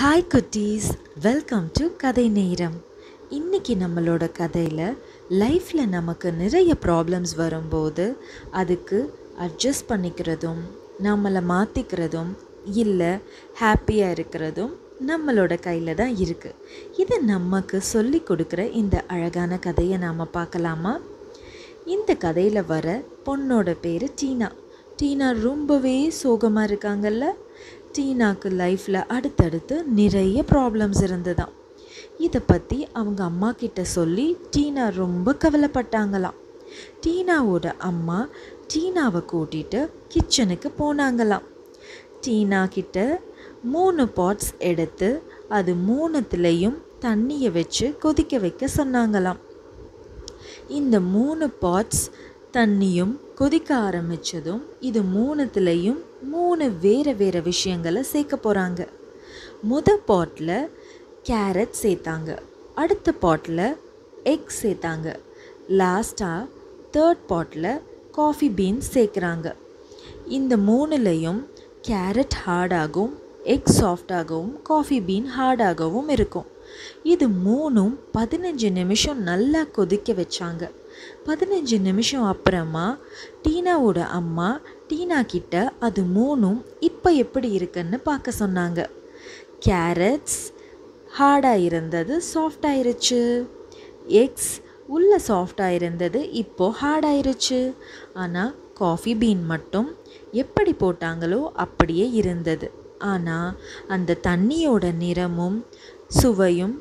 hi குட்டீஸ் welcome to கதை நேரம் இன்னைக்கு நம்மளோட கதையில் லைஃப்பில் நமக்கு நிறைய ப்ராப்ளம்ஸ் வரும்போது அதுக்கு அட்ஜஸ்ட் பண்ணிக்கிறதும் நம்மளை மாற்றிக்கிறதும் இல்லை ஹாப்பியாக இருக்கிறதும் நம்மளோட கையில் தான் இருக்குது இது நமக்கு சொல்லி கொடுக்குற இந்த அழகான கதையை நாம் பார்க்கலாமா இந்த கதையில் வர பொண்ணோட பேர் டீனா டீனா ரொம்பவே சோகமாக இருக்காங்கல்ல டீனாக்கு லைஃப்பில் அடுத்தடுத்து நிறைய ப்ராப்ளம்ஸ் இருந்ததாம் இதை பற்றி அவங்க அம்மா கிட்ட சொல்லி டீனா ரொம்ப கவலைப்பட்டாங்களாம் டீனாவோட அம்மா டீனாவை கூட்டிட்டு கிச்சனுக்கு போனாங்களாம் டீனா கிட்ட மூணு பாட்ஸ் எடுத்து அது மூணுத்துலேயும் தண்ணியை வச்சு கொதிக்க வைக்க சொன்னாங்களாம் இந்த மூணு பாட்ஸ் தண்ணியும் கொதிக்க ஆரம்பித்ததும் இது மூணுத்துலேயும் மூணு வேறு வேறு விஷயங்களை சேர்க்க போகிறாங்க முத பாட்டில் கேரட் சேர்த்தாங்க அடுத்த பாட்டில் எக் சேர்த்தாங்க லாஸ்ட்டாக தேர்ட் பாட்டில் காஃபி பீன்ஸ் சேர்க்குறாங்க இந்த மூணுலேயும் கேரட் ஹார்டாகவும் எக் சாஃப்டாகவும் காஃபி பீன் ஹார்டாகவும் இருக்கும் இது மூணும் பதினஞ்சு நிமிஷம் நல்லா கொதிக்க வச்சாங்க பதினஞ்சு நிமிஷம் அப்புறமா டீனாவோட அம்மா டீனா கிட்ட அது மூணும் இப்போ எப்படி இருக்குன்னு பார்க்க சொன்னாங்க கேரட்ஸ் ஹார்டாக இருந்தது சாஃப்ட் ஆயிருச்சு எக்ஸ் உள்ள சாஃப்டாக இருந்தது இப்போ ஹார்ட் ஆயிருச்சு ஆனால் காஃபி பீன் மட்டும் எப்படி போட்டாங்களோ அப்படியே இருந்தது ஆனால் அந்த தண்ணியோட நிறமும் சுவையும்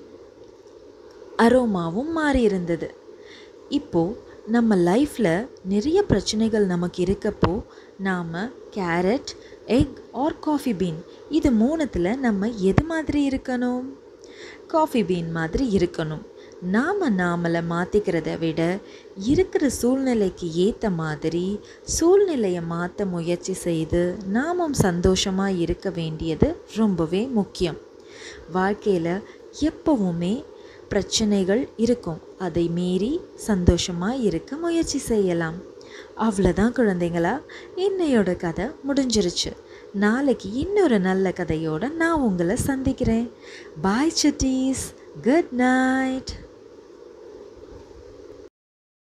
அரோமாவும் மாறி இருந்தது இப்போது நம்ம லைஃப்பில் நிறைய பிரச்சனைகள் நமக்கு இருக்கப்போ நாம் carrot egg or coffee bean இது மூணுத்தில் நம்ம எது மாதிரி இருக்கணும் காஃபி பீன் மாதிரி இருக்கணும் நாம் நாமளை மாற்றிக்கிறத விட இருக்கிற சூழ்நிலைக்கு ஏற்ற மாதிரி சூழ்நிலையை மாற்ற முயற்சி செய்து நாமும் சந்தோஷமாக இருக்க வேண்டியது ரொம்பவே முக்கியம் வாழ்க்கையில் எப்பவுமே பிரச்சனைகள் இருக்கும் அதை மீறி சந்தோஷமாக இருக்க முயற்சி செய்யலாம் அவ்வளோதான் குழந்தைங்களா இன்னையோட கதை முடிஞ்சிருச்சு நாளைக்கு இன்னொரு நல்ல கதையோட நான் உங்களை சந்திக்கிறேன் பாய் சுட்டீஸ் குட் நைட்